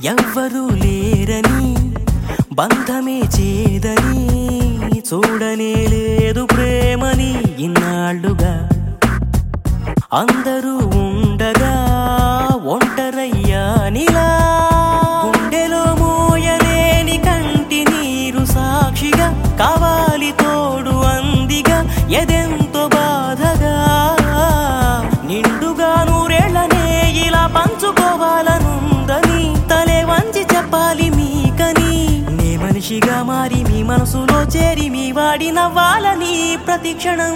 ఎవ్వరూ లేరని బంధమే చేదని చూడనే లేదు ప్రేమని ఇన్నాళ్ళుగా అందరూ ఉండగా ఒంటరయ్యానిలా గుండెలో మోయలేని కంటి నీరు సాక్షిగా కావాలి తోడు అందిగా ఎదెంతో బాధగా నిండుగా నూరేళ్లనే ఇలా పంచుకోవాలనుందని తలే వంచి చెప్పాలి మీకని నే మనిషిగా మారి మీ మనసులో చేరి మీ వాడి నవ్వాలని ప్రతి క్షణం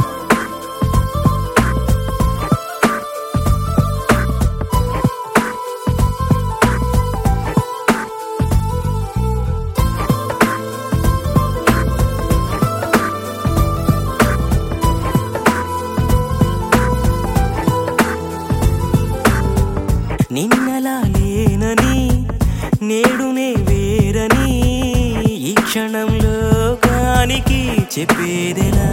నిన్నలా లేనని నేడునే వేరని ఈ క్షణంలో కానికి చెప్పేదెలా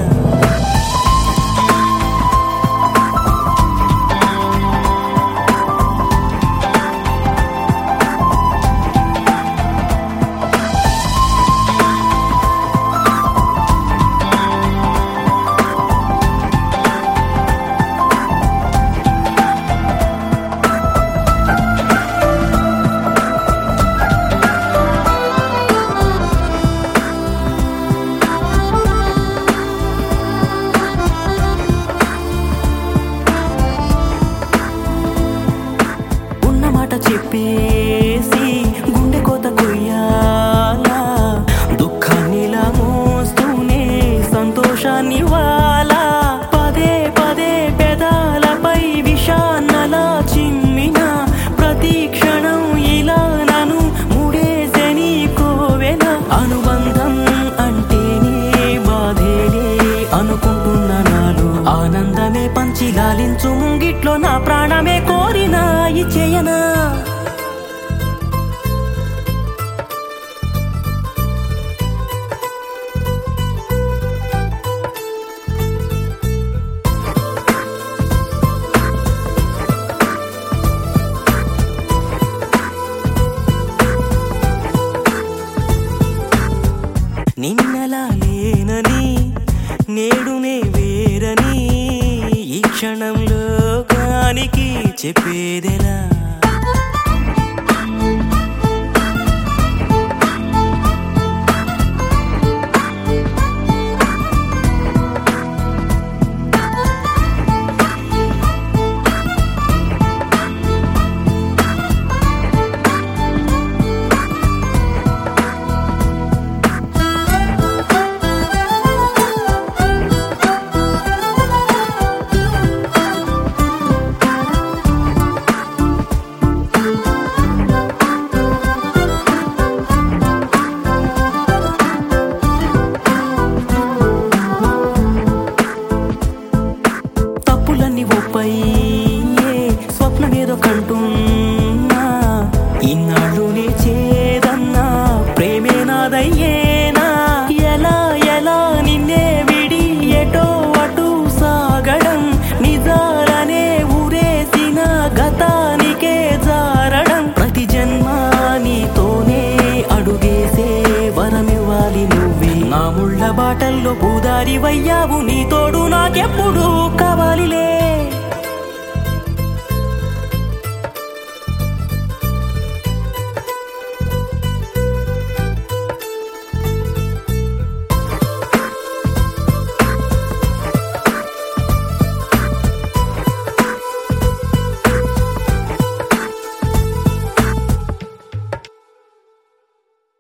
ఉన్న మాట చెప్పేసి గుండె కోత కొయ్యాలా దుఃఖాన్నిలా మోస్తూనే సంతోషాన్ని వాలా పదే పదే పెదాలపై విషాన్నలా చిమ్మిన ప్రతి క్షణం ఇలా నన్ను ముడేసెని కోవెల అనుబంధం అంటేనే బాధేలే అనుకుంటున్న నాలో ఆనందమే పంచి లాలించు ముంగిట్లో నా ప్రాణమే కోరినా ఇచ్చేయనా నిన్నలా లేనని నేడునే వేరని ఈ క్షణంలో కానికి చెప్పేదెలా తప్పులన్నీ ఒప్పై స్వప్నమేదో కంటున్నా ఇన్నాళ్ళు నే చేదన్నా ప్రేమే నాదయ్యేనా ఎలా ఎలా నిన్నే విడి ఎటో అటు సాగడం నిజాలనే ఊరేసిన గతానికే జారడం ప్రతి జన్మ నీతోనే అడుగేసే వరమివ్వాలి నువ్వే నా ముళ్ళ బాటల్లో పూదారి వయ్యావు నీ తోడు నాకెప్పుడు కావాలిలే